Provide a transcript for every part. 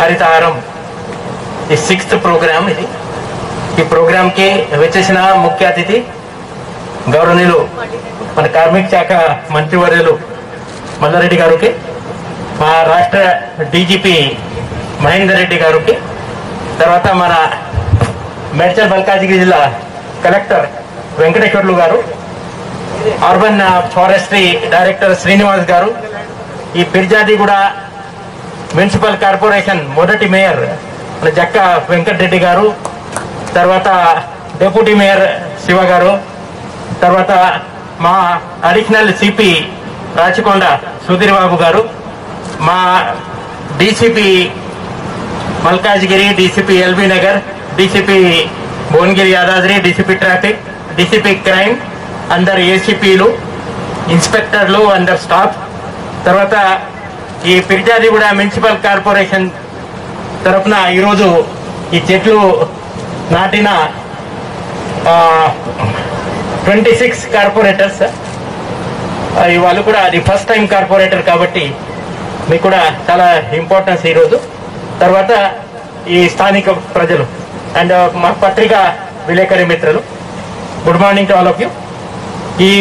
హరితహారం ఈ sixth programme ఇది ఈ ప్రోగ్రామ్ కి వచ్చేసిన ముఖ్య అతిథి గౌరవనీయులు మన కార్మిక శాఖ మంత్రివర్యులు మల్లారెడ్డి గారికి మా రాష్ట్ర డీజీపీ మహేందర్ రెడ్డి గారికి తర్వాత మన మేడ్చల్ మల్కాజిగిరి జిల్లా కలెక్టర్ వెంకటేశ్వర్లు గారు urban forestry director Srinivas garu ఈ పిర్జాదిగూడ మున్సిపల్ కార్పొరేషన్ మొదటి మేయర్ మన జక్క వెంకటరెడ్డి గారు తర్వాత డిప్యూటీ మేయర్ శివ గారు తర్వాత మా అడిషనల్ సిపి రాచకొండ సుధీర్ బాబు గారు మా DCP Malkajgiri DCP LB Nagar DCP Bhuvanagiri Yadadri DCP traffic DCP crime అందరు ఏసీపీలు ఇన్స్పెక్టర్లు అందరు స్టాఫ్ తర్వాత ఈ పిర్జాదిగూడ మున్సిపల్ కార్పొరేషన్ తరఫున ఈరోజు ఈ చెట్లు నాటిన ట్వంటీ సిక్స్ కార్పొరేటర్స్ వాళ్ళు కూడా అది ఫస్ట్ టైం కార్పొరేటర్ కాబట్టి మీకు కూడా చాలా ఇంపార్టెన్స్ ఈరోజు తర్వాత ఈ స్థానిక ప్రజలు అండ్ మా పత్రిక విలేకరి మిత్రులు good morning to all of you ఈ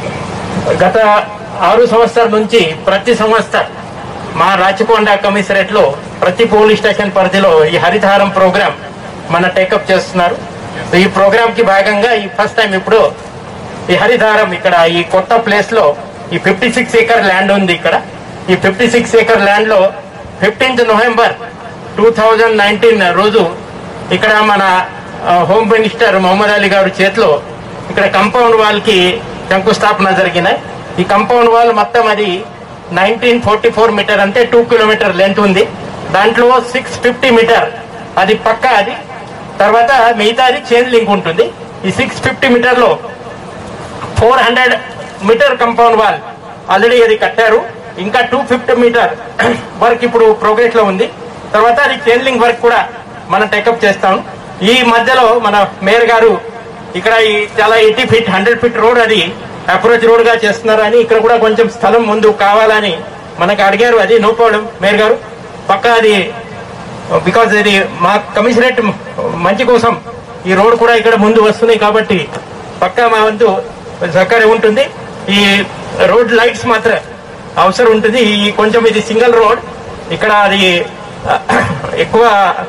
గత ఆరు సంవత్సరాల నుంచి ప్రతి సంవత్సరం మా రాచకొండ కమిషనరేట్ లో ప్రతి పోలీస్ స్టేషన్ పరిధిలో ఈ హరితహారం ప్రోగ్రామ్ మన టేకప్ చేస్తున్నారు సో ఈ ప్రోగ్రామ్ కి భాగంగా ఈ ఫస్ట్ టైం ఇప్పుడు ఈ హరితహారం ఇక్కడ ఈ కొత్త ప్లేస్ లో ఈ ఫిఫ్టీ సిక్స్ ఏకర్ ల్యాండ్ ఉంది ఇక్కడ ఈ ఫిఫ్టీ సిక్స్ ఏకర్ ల్యాండ్ లో fifteenth November two thousand nineteen రోజు ఇక్కడ మన ఆ, హోమ్ మినిస్టర్ మొహమ్మద్ అలీ గారి చేతిలో ఇక్కడ కంపౌండ్ వాల్ కి శంకుస్థాపన జరిగినాయి ఈ కంపౌండ్ వాల్ మొత్తం అది నైన్టీన్ ఫోర్టీ ఫోర్ మీటర్ అంటే టూ కిలోమీటర్ లెంత్ ఉంది దాంట్లో సిక్స్ ఫిఫ్టీ మీటర్ అది పక్క అది తర్వాత మిగతాది చైన్ లింక్ ఉంటుంది ఈ సిక్స్ ఫిఫ్టీ మీటర్ లో four hundred meter compound wall already అది కట్టారు ఇంకా టూ ఫిఫ్టీ మీటర్ వర్క్ ఇప్పుడు ప్రోగ్రెస్ లో ఉంది తర్వాత అది చైన్ లింక్ వర్క్ కూడా మనం టేకప్ చేస్తాం ఈ మధ్యలో మన మేయర్ గారు ఇక్కడ ఈ చాలా eighty feet hundred feet road అది అప్రోచ్ రోడ్ గా చేస్తున్నారు అని ఇక్కడ కూడా కొంచెం స్థలం ముందు కావాలని మనకు అడిగారు అది నో ప్రాబ్లం మేయర్ గారు పక్క అది బికాజ్ ఇది మా కమిషనరేట్ మంచి కోసం ఈ రోడ్ కూడా ఇక్కడ ముందు వస్తున్నాయి కాబట్టి పక్కా మా వంతు సహకారం ఉంటుంది ఈ రోడ్ లైట్స్ మాత్రం అవసరం ఉంటుంది ఈ కొంచెం ఇది సింగిల్ రోడ్ ఇక్కడ అది ఆ, ఎక్కువ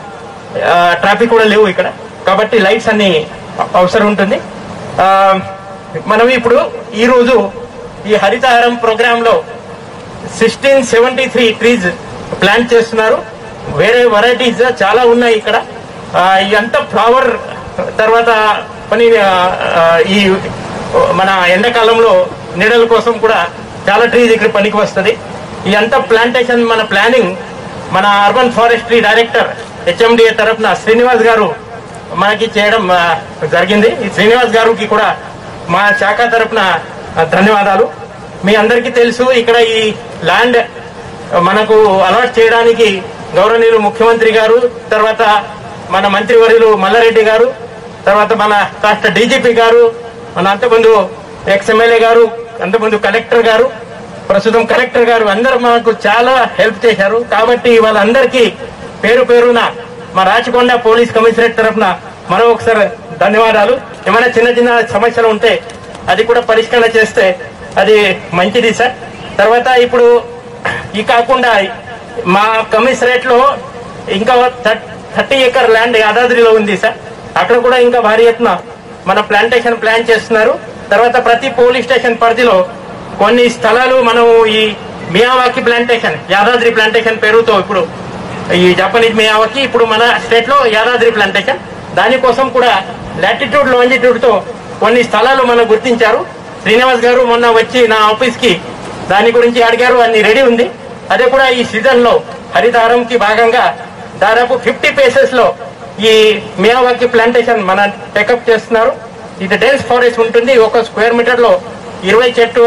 ట్రాఫిక్ కూడా లేవు ఇక్కడ కాబట్టి లైట్స్ అన్ని అవసరం ఉంటుంది ఆ, మనం ఇప్పుడు ఈ రోజు ఈ హరితహారం ప్రోగ్రామ్ లో sixteen seventy three trees plant చేస్తున్నారు వేరే వెరైటీస్ చాలా ఉన్నాయి ఇక్కడ ఆ, ఇదంతా ఫ్లవర్ తర్వాత పని ఆ, ఆ, ఈ మన ఎండాకాలంలో నీడల కోసం కూడా చాలా ట్రీస్ ఇక్కడ పనికి వస్తుంది ఇదంతా ప్లాంటేషన్ మన ప్లానింగ్ మన అర్బన్ ఫారెస్ట్రీ డైరెక్టర్ హెచ్ఎండిఏ తరఫున శ్రీనివాస్ గారు మనకి చేయడం ఆ, జరిగింది ఈ శ్రీనివాస్ గారికి కూడా మా శాఖ తరఫున ఆ, ధన్యవాదాలు మీ అందరికీ తెలుసు ఇక్కడ ఈ ల్యాండ్ మనకు అలాట్ చేయడానికి గౌరవనీయులు ముఖ్యమంత్రి గారు తర్వాత మన మంత్రివర్యులు మల్లారెడ్డి గారు తర్వాత మన రాష్ట్ర డీజీపీ గారు మన అంతకుముందు ఎక్స్ ఎమ్మెల్యే గారు అంతకుముందు కలెక్టర్ గారు ప్రస్తుతం కలెక్టర్ గారు అందరూ మనకు చాలా హెల్ప్ చేశారు కాబట్టి వాళ్ళందరికీ పేరు పేరున మా రాచకొండ పోలీస్ కమిషనరేట్ తరఫున మరో ఒకసారి ధన్యవాదాలు ఏమైనా చిన్న చిన్న సమస్యలు ఉంటే అది కూడా పరిష్కరణ చేస్తే అది మంచిది సార్ తర్వాత ఇప్పుడు ఈ కాకుండా మా కమిషనరేట్ లో ఇంకా థర్టీ ఏకర్ ల్యాండ్ యాదాద్రిలో ఉంది సార్ అక్కడ కూడా ఇంకా భారీ ఎత్తున మన ప్లాంటేషన్ ప్లాన్ చేస్తున్నారు తర్వాత ప్రతి పోలీస్ స్టేషన్ పరిధిలో కొన్ని స్థలాలు మనం ఈ మియావాకి ప్లాంటేషన్ యాదాద్రి ప్లాంటేషన్ పేరుతో ఇప్పుడు ఈ జపనీస్ మియావాకి ఇప్పుడు మన స్టేట్ లో యాదాద్రి ప్లాంటేషన్ దానికోసం కూడా లాటిట్యూడ్ లాంజిట్యూడ్ తో కొన్ని స్థలాలు మనం గుర్తించారు శ్రీనివాస్ గారు మొన్న వచ్చి నా ఆఫీస్ కి దాని గురించి అడిగారు అన్ని రెడీ ఉంది అదే కూడా ఈ సీజన్ లో హరితహారం కి భాగంగా దాదాపు ఫిఫ్టీ పేసెస్ లో ఈ మియావాకి ప్లాంటేషన్ మన టెకప్ చేస్తున్నారు ఇది డెన్స్ ఫారెస్ట్ ఉంటుంది ఒక స్క్వేర్ మీటర్ లో ఇరవై చెట్టు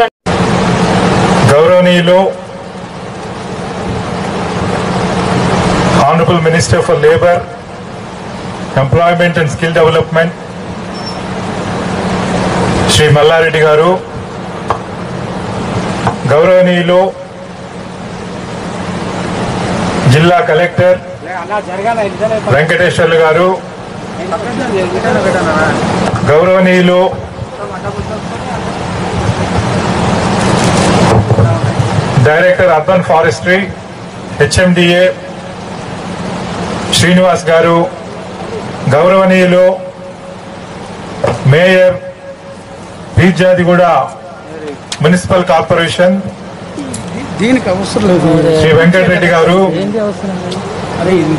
గౌరవనీయులు honourable minister for labour employment and skill development Shri Mallareddy గారు గౌరవనీయులు జిల్లా కలెక్టర్ వెంకటేశ్వర్లు గారు గౌరవనీయులు director urban forestry HMDA Srinivas గారు గౌరవనీయులు మేయర్ బీర్జాదిగూడ మున్సిపల్ కార్పొరేషన్ దీనికి అవసరం లేదు శ్రీ వెంకటరెడ్డి గారు ఏంటి అవసరం లేదు? అరే ఇది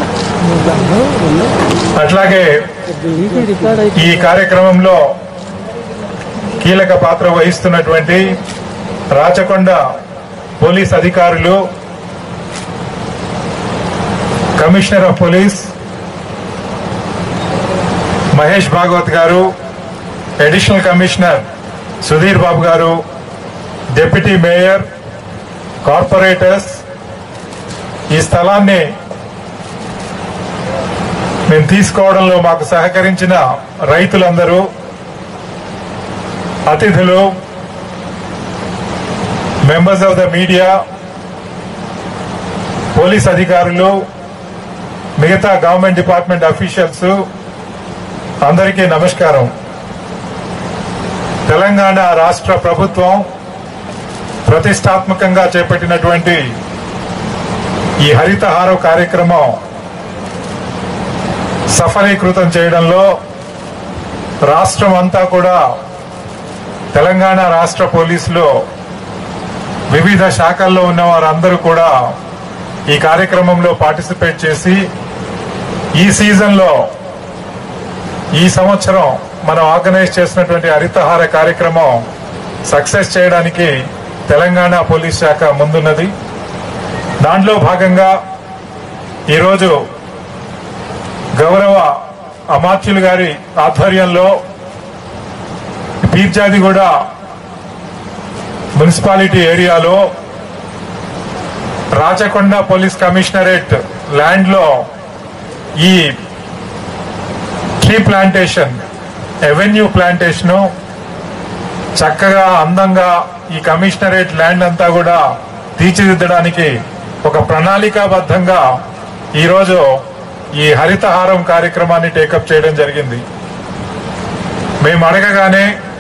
అట్లాగే ఇది రికార్డ్ అయితే ఈ కార్యక్రమంలో కీలక పాత్ర వహిస్తున్నటువంటి రాచకొండ పోలీస్ అధికారులు commissioner of police Mahesh Bhagwat గారు అడిషనల్ కమిషనర్ సుధీర్ బాబు గారు డిప్యూటీ మేయర్ కార్పొరేటర్స్ ఈ స్థలాన్ని మేము తీసుకోవడంలో మాకు సహకరించిన రైతులందరూ అతిథులు members of the media police అధికారులు మిగతా గవర్నమెంట్ డిపార్ట్మెంట్ అఫీషియల్స్ అందరికీ నమస్కారం తెలంగాణ రాష్ట్ర ప్రభుత్వం ప్రతిష్టాత్మకంగా చేపట్టినటువంటి ఈ హరితహారం కార్యక్రమం సఫలీకృతం చేయడంలో రాష్ట్రం అంతా కూడా తెలంగాణ రాష్ట్ర పోలీసులో వివిధ శాఖల్లో ఉన్న వారందరూ కూడా ఈ కార్యక్రమంలో పార్టిసిపేట్ చేసి ఈ సీజన్లో ఈ సంవత్సరం మనం ఆర్గనైజ్ చేసినటువంటి హరితహార కార్యక్రమం సక్సెస్ చేయడానికి తెలంగాణ పోలీస్ శాఖ ముందున్నది దాంట్లో భాగంగా ఈరోజు గౌరవ అమాత్యులు గారి ఆధ్వర్యంలో పీర్జాదిగూడ మున్సిపాలిటీ ఏరియాలో రాచకొండ పోలీస్ కమిషనరేట్ ల్యాండ్ లో ఈ ట్రీ ప్లాంటేషన్ ఎవెన్యూ ప్లాంటేషన్ చక్కగా అందంగా ఈ కమిషనరేట్ ల్యాండ్ అంతా కూడా తీర్చిదిద్దడానికి ఒక ప్రణాళికాబద్ధంగా ఈరోజు ఈ హరితహారం కార్యక్రమాన్ని టేకప్ చేయడం జరిగింది మేము అడగగానే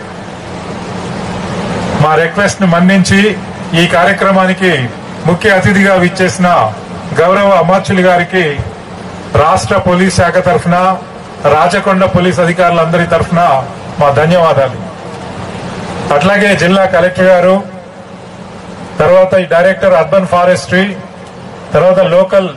మా రిక్వెస్ట్ ను మన్నించి ఈ కార్యక్రమానికి ముఖ్య అతిథిగా విచ్చేసిన గౌరవ అమాత్యులు గారికి రాష్ట్ర పోలీస్ శాఖ తరఫున రాచకొండ పోలీస్ అధికారులందరి తరఫున మా ధన్యవాదాలు అట్లాగే జిల్లా కలెక్టర్ గారు తర్వాత ఈ డైరెక్టర్ అర్బన్ ఫారెస్ట్రీ తర్వాత లోకల్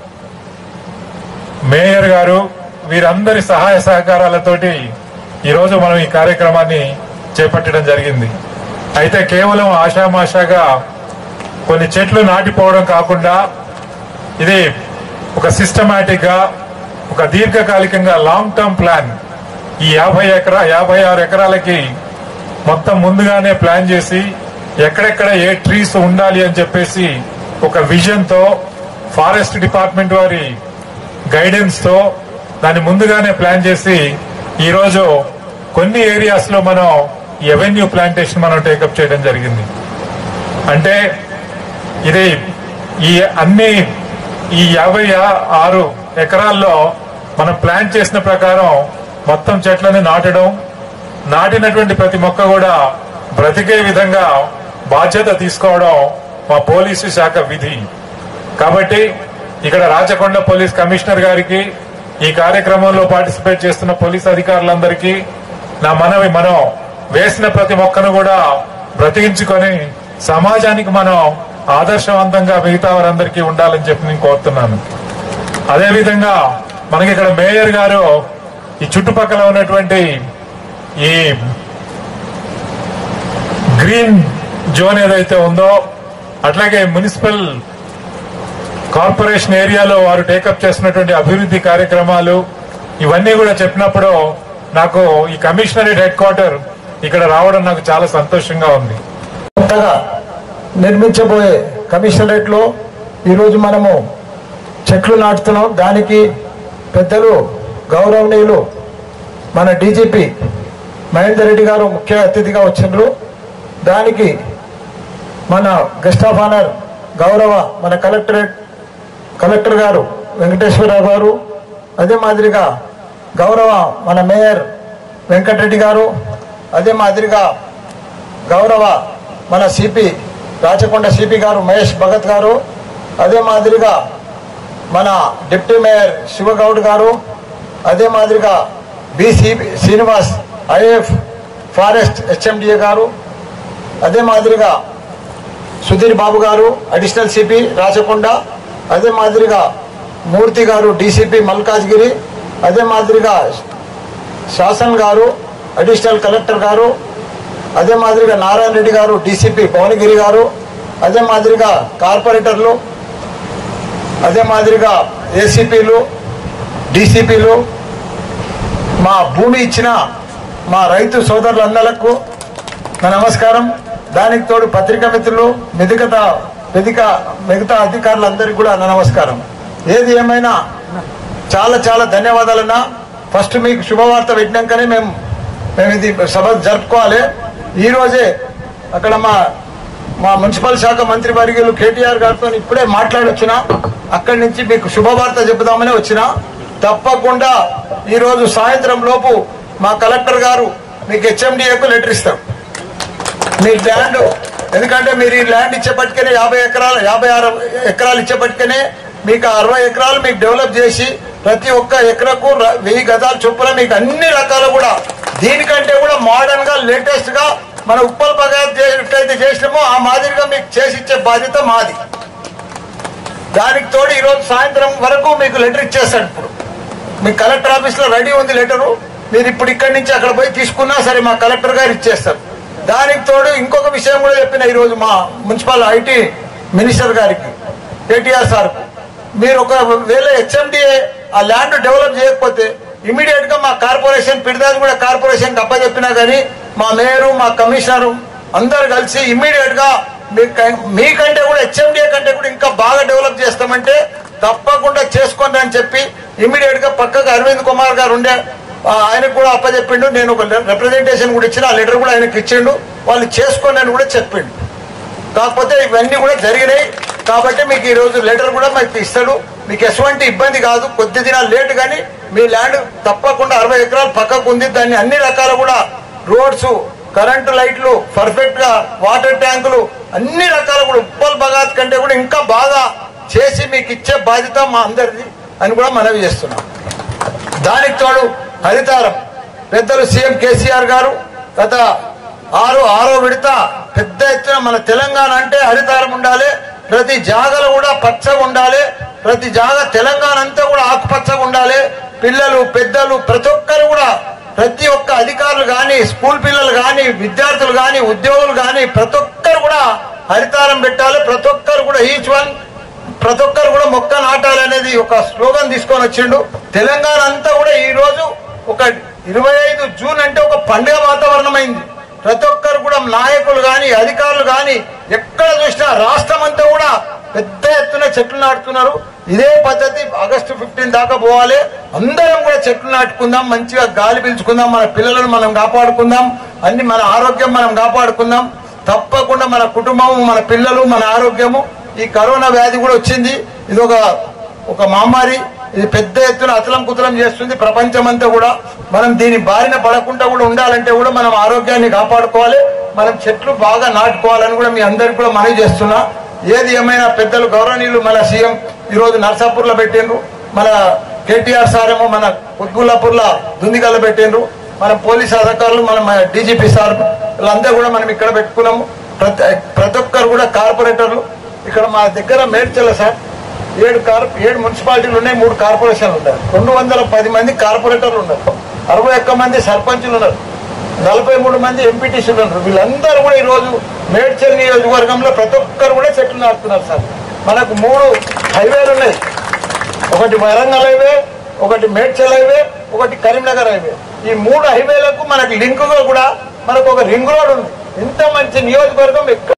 మేయర్ గారు వీరందరి సహాయ సహకారాలతోటి ఈరోజు మనం ఈ కార్యక్రమాన్ని చేపట్టడం జరిగింది అయితే కేవలం ఆషామాషాగా కొన్ని చెట్లు నాటిపోవడం కాకుండా ఇది ఒక సిస్టమేటిక్ గా ఒక దీర్ఘకాలికంగా లాంగ్ టర్మ్ ప్లాన్ ఈ యాభై ఎకరా యాభై ఆరు ఎకరాలకి మొత్తం ముందుగానే ప్లాన్ చేసి ఎక్కడెక్కడ ఏ ట్రీస్ ఉండాలి అని చెప్పేసి ఒక విజన్ తో ఫారెస్ట్ డిపార్ట్మెంట్ వారి గైడెన్స్ తో దాన్ని ముందుగానే ప్లాన్ చేసి ఈ రోజు కొన్ని ఏరియాస్ లో మనం ఎవెన్యూ ప్లాంటేషన్ మనం టేకప్ చేయడం జరిగింది అంటే ఇది ఈ అన్ని ఈ యాభై ఆరు ఎకరాల్లో మనం ప్లాన్ చేసిన ప్రకారం మొత్తం చెట్లను నాటడం నాటినటువంటి ప్రతి మొక్క కూడా బ్రతికే విధంగా బాధ్యత తీసుకోవడం మా పోలీసు శాఖ విధి కాబట్టి ఇక్కడ రాచకొండ పోలీస్ కమిషనర్ గారికి ఈ కార్యక్రమంలో పార్టిసిపేట్ చేస్తున్న పోలీస్ అధికారులందరికీ నా మనవి మనం వేసిన ప్రతి మొక్కను కూడా బ్రతికించుకొని సమాజానికి మనం ఆదర్శవంతంగా మిగతా వారందరికీ ఉండాలని చెప్పి నేను కోరుతున్నాను అదేవిధంగా మనకి ఇక్కడ మేయర్ గారు ఈ చుట్టుపక్కల ఉన్నటువంటి ఈ గ్రీన్ జోన్ ఏదైతే ఉందో అట్లాగే మున్సిపల్ కార్పొరేషన్ ఏరియాలో వారు టేకప్ చేస్తున్నటువంటి అభివృద్ధి కార్యక్రమాలు ఇవన్నీ కూడా చెప్పినప్పుడు నాకు ఈ కమిషనరేట్ హెడ్ క్వార్టర్ ఇక్కడ రావడం నాకు చాలా సంతోషంగా ఉంది కొత్తగా నిర్మించబోయే కమిషనరేట్ లో ఈరోజు మనము చెట్లు నాటుతున్నాం దానికి పెద్దలు గౌరవనీయులు మన డీజీపీ మహేందర్ రెడ్డి గారు ముఖ్య అతిథిగా వచ్చిండ్రు దానికి మన గెస్ట్ ఆఫ్ ఆనర్ గౌరవ మన కలెక్టరేట్ కలెక్టర్ గారు వెంకటేశ్వరరావు గారు అదే మాదిరిగా గౌరవ మన మేయర్ వెంకటరెడ్డి గారు అదే మాదిరిగా గౌరవ మన సిపి రాచకొండ సిపి గారు మహేష్ భగత్ గారు అదే మాదిరిగా మన డిప్యూటీ మేయర్ శివగౌడ్ గారు అదే మాదిరిగా BC Srinivas IF forest HMDA గారు అదే మాదిరిగా సుధీర్ బాబు గారు అడిషనల్ సిపి రాచకొండ అదే మాదిరిగా మూర్తి గారు డీసీపీ మల్కాజ్గిరి అదే మాదిరిగా శాసన్ గారు అడిషనల్ కలెక్టర్ గారు అదే మాదిరిగా నారాయణ రెడ్డి గారు డీసీపీ భువనగిరి గారు అదే మాదిరిగా కార్పొరేటర్లు అదే మాదిరిగా ఏసీపీలు డీసీపీలు మా భూమి ఇచ్చిన మా రైతు సోదరులందరకు నా నమస్కారం దానికి తోడు పత్రికా మిత్రులు మిగతా మిగతా మిగతా అధికారులందరికీ కూడా నా నమస్కారం ఏది ఏమైనా చాలా చాలా ధన్యవాదాలన్నా ఫస్ట్ మీకు శుభవార్త పెట్టినాకనే మేము మేము ఇది సభ జరుపుకోవాలి ఈ రోజే అక్కడ మా మా మున్సిపల్ శాఖ మంత్రి వర్గీయులు కేటీఆర్ గారితో ఇప్పుడే మాట్లాడొచ్చిన అక్కడి నుంచి మీకు శుభవార్త చెబుదామని వచ్చిన తప్పకుండా ఈ రోజు సాయంత్రం లోపు మా కలెక్టర్ గారు మీకు హెచ్ఎండిఏకు లెటర్ ఇస్తాం మీ ల్యాండ్ ఎందుకంటే మీరు ఈ ల్యాండ్ ఇచ్చేపటికనే యాభై ఎకరాలు యాభై ఆరు ఎకరాలు ఇచ్చేపటికనే మీకు అరవై ఎకరాలు మీకు డెవలప్ చేసి ప్రతి ఒక్క ఎకరకు ర- వెయ్యి గదాల చొప్పున మీకు అన్ని రకాలు కూడా దీనికంటే కూడా మోడర్న్ గా లేటెస్ట్ గా మన ఉప్పల్ బగా ఎట్లయితే చేసినామో ఆ మాదిరిగా మీకు చేసి ఇచ్చే బాధ్యత మాది దానికి తోడు ఈ రోజు సాయంత్రం వరకు మీకు లెటర్ ఇచ్చేస్తాడు ఇప్పుడు మీ కలెక్టర్ ఆఫీస్ లో రెడీ ఉంది లెటరు మీరు ఇప్పుడు ఇక్కడి నుంచి అక్కడ పోయి తీసుకున్నా సరే మా కలెక్టర్ గారు ఇచ్చేస్తారు దానికి తోడు ఇంకొక విషయం కూడా చెప్పిన ఈ రోజు మా మున్సిపల్ ఐటీ మినిస్టర్ గారికి కేటీఆర్ సార్ మీరు ఒక వేళ హెచ్ఎండిఏ ఆ ల్యాండ్ డెవలప్ చేయకపోతే ఇమీడియట్ గా మా కార్పొరేషన్ పిడిదాది కూడా కార్పొరేషన్ అప్పచెప్పినా కానీ మా మేయరు మా కమిషనరు అందరు కలిసి ఇమ్మీడియట్ గా మీకు- మీకంటే కూడా హెచ్ఎండిఏ కంటే కూడా ఇంకా బాగా డెవలప్ చేస్తామంటే తప్పకుండా చేసుకోండి అని చెప్పి ఇమ్మీడియట్ గా పక్కకు అరవింద్ కుమార్ గారు ఉండే ఆ, ఆయనకు కూడా అప్పచెప్పిండు నేను ఒక రిప్రజెంటేషన్ కూడా ఇచ్చిన ఆ లెటర్ కూడా ఆయనకి ఇచ్చిండు వాళ్ళు చేసుకోండి అని కూడా చెప్పిండు కాకపోతే ఇవన్నీ కూడా జరిగినాయి కాబట్టి మీకు ఈ రోజు లెటర్ కూడా మీకు ఇస్తాడు మీకు ఎటువంటి ఇబ్బంది కాదు కొద్ది దినాలు లేట్ కానీ మీ ల్యాండ్ తప్పకుండా అరవై ఎకరాలు పక్కకు ఉంది దాన్ని అన్ని రకాల కూడా రోడ్స్ కరెంటు లైట్లు పర్ఫెక్ట్ గా వాటర్ ట్యాంకులు అన్ని రకాల కూడా ఉప్పల్ బగాత్ కంటే కూడా ఇంకా బాగా చేసి మీకు ఇచ్చే బాధ్యత మా అందరిది అని కూడా మనవి చేస్తున్నాం దానికి తోడు హరితారం పెద్దలు సీఎం కేసీఆర్ గారు గత ఆరు ఆరో విడత పెద్ద ఎత్తున మన తెలంగాణ అంటే హరితారం ఉండాలి ప్రతి జాగలో కూడా పచ్చగా ఉండాలి ప్రతి జాగ తెలంగాణ అంతా కూడా ఆకుపచ్చగా ఉండాలి పిల్లలు పెద్దలు ప్రతి ఒక్కరు కూడా ప్రతి ఒక్క అధికారులు కానీ స్కూల్ పిల్లలు కానీ విద్యార్థులు కానీ ఉద్యోగులు కానీ ప్రతి ఒక్కరు కూడా హరితారం పెట్టాలి ప్రతి ఒక్కరు కూడా ఈచ్ వన్ ప్రతి ఒక్కరు కూడా మొక్క నాటాలనేది ఒక స్లోగన్ తీసుకొని వచ్చిండు తెలంగాణ అంతా కూడా ఈ రోజు ఒక ఇరవై ఐదు జూన్ అంటే ఒక పండుగ వాతావరణం అయింది ప్రతి ఒక్కరు కూడా నాయకులు గాని అధికారులు గాని ఎక్కడ చూసినా రాష్ట్రం అంతా కూడా పెద్ద ఎత్తున చెట్లు నాటుతున్నారు ఇదే పద్ధతి ఆగస్టు ఫిఫ్టీన్ దాకా పోవాలి అందరం కూడా చెట్లు నాటుకుందాం మంచిగా గాలి పీల్చుకుందాం మన పిల్లలను మనం కాపాడుకుందాం అన్ని మన ఆరోగ్యం మనం కాపాడుకుందాం తప్పకుండా మన కుటుంబం మన పిల్లలు మన ఆరోగ్యము ఈ కరోనా వ్యాధి కూడా వచ్చింది ఇది ఒక ఒక మహమ్మారి ఇది పెద్ద ఎత్తున అతలం కుతలం చేస్తుంది ప్రపంచం అంతా కూడా మనం దీని బారిన పడకుండా కూడా ఉండాలంటే కూడా మనం ఆరోగ్యాన్ని కాపాడుకోవాలి మనం చెట్లు బాగా నాటుకోవాలని కూడా మీ అందరికి కూడా మనవి చేస్తున్నా ఏది ఏమైనా పెద్దలు గౌరవనీయులు మన సీఎం ఈ రోజు నర్సాపూర్ లో పెట్టిండ్రు మన కేటీఆర్ సార్ ఏమో మన కుత్బుల్లాపూర్ లో దుందిగల్లో పెట్టిండ్రు మన పోలీస్ అధికారులు మన డీజీపీ సార్ వీళ్ళంతా కూడా మనం ఇక్కడ పెట్టుకున్నాము ప్రతి ప్రతి ఒక్కరు కూడా కార్పొరేటర్లు ఇక్కడ మా దగ్గర మేడ్చల్ల సార్ ఏడు కార్ ఏడు మున్సిపాలిటీలు ఉన్నాయి మూడు కార్పొరేషన్లు ఉన్నాయి రెండు వందల పది మంది కార్పొరేటర్లు ఉన్నారు అరవై ఒక్క మంది సర్పంచులు ఉన్నారు నలభై మూడు మంది ఎంపీటీసీలు ఉన్నారు వీళ్ళందరూ కూడా ఈ రోజు మేడ్చల్ నియోజకవర్గంలో ప్రతి ఒక్కరు కూడా చెట్లు నాటుతున్నారు సార్ మనకు మూడు హైవేలు ఉన్నాయి ఒకటి వరంగల్ హైవే ఒకటి మేడ్చల్ హైవే ఒకటి కరీంనగర్ హైవే ఈ మూడు హైవేలకు మనకు లింక్ కూడా మనకు ఒక రింగ్ రోడ్ ఉంది ఇంత మంచి నియోజకవర్గం ఎక్కడ